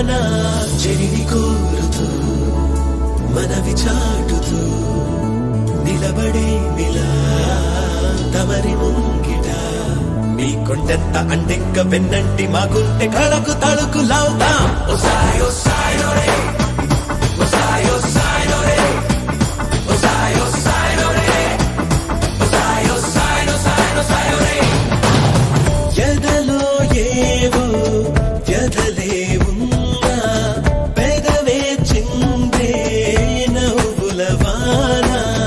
వాన చెరిని కోరుతూ మనవి చాటుతూ నిలబడే నిలా తమరి ముంగిట మీ కొండంత అండెక్క వెన్నంటి మాకుంటే కళకు తళుకు లావుతాం ఓ సాయో సాయో రే ఓ సాయో సాయో రే ఓ సాయో సాయో రే ఓ సాయో సాయో సాయో సాయో రే ఎదలో ఏవో ఎదలే ఉన్నా పెదవే చిందే నవ్వుల వాన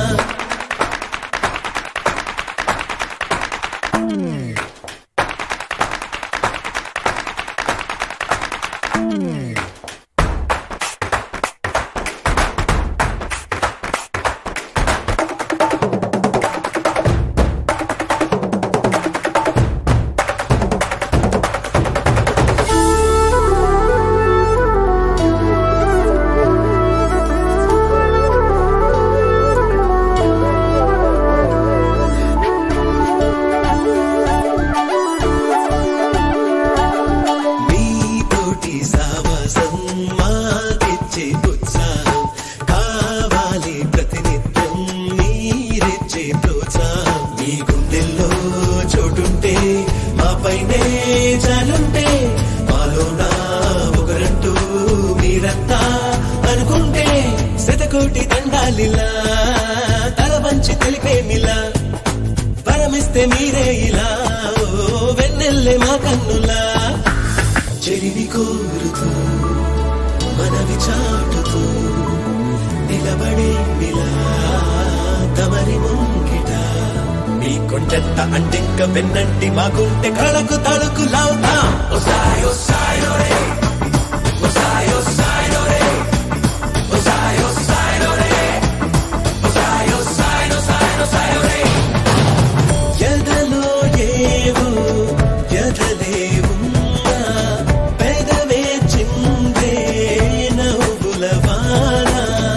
మీతోటి సావాసం మాకిచ్చే ఉత్సాహం కావాలి ప్రతినిత్యం మీరిచ్చే ప్రోత్సాహం మీ గుండెల్లో చోటుంటే మా పైనే చాలుంటే మాలోన ఒకరంటూ మీరంతా అనుకుంటే శతకోటి దండాలిలా తల వంచి తెలిపేమిలా పరమిస్తే మీరే ఇలా ఓ వెన్నెల్లే మా కన్నులా చెరిని కోరుతూ మనవి చాటుతూ నిలబడే నిలా తమరి ముంగిట మీ కొండంత అంటింక వెన్నంటి మాకుంటే కళకు తళుకు లావుతాం ఓ సాయో సాయో రే ఓ సాయో సాయో రే ఓ సాయో సాయో రే ఓ సాయో సాయో సాయో సాయో రే ఎదలో ఏవో ఎదలే ఉన్నా పెదవే చిందే నవ్వుల వాన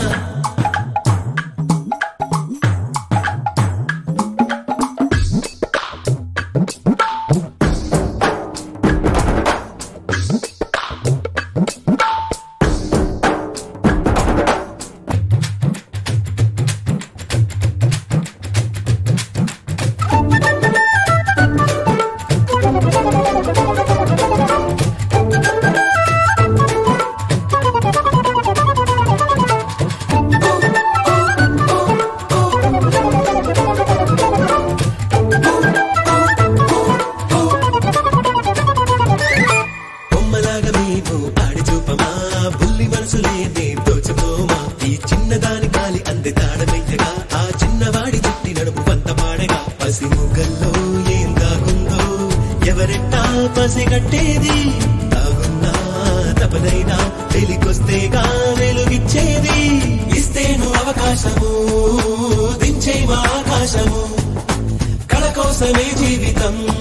బొమ్మలాగా మేము ఆడి చూపమా బుల్లి మనసులేనే దోచుకోమా ఈ చిన్నదాని కాలి అంది తాడమెయ్యగా ఆ చిన్నవాడి చుట్టి నడుపు వంత పాడగా పసి ముగ్గల్లో ఏం దాగుందో ఎవరెట్టా పసిగట్టేది తాగున్నా తపనైనా వెలికొస్తేగా వెలుగిచ్చేది ఇస్తేను అవకాశము దించే మా ఆకాశము కళ కోసమే జీవితం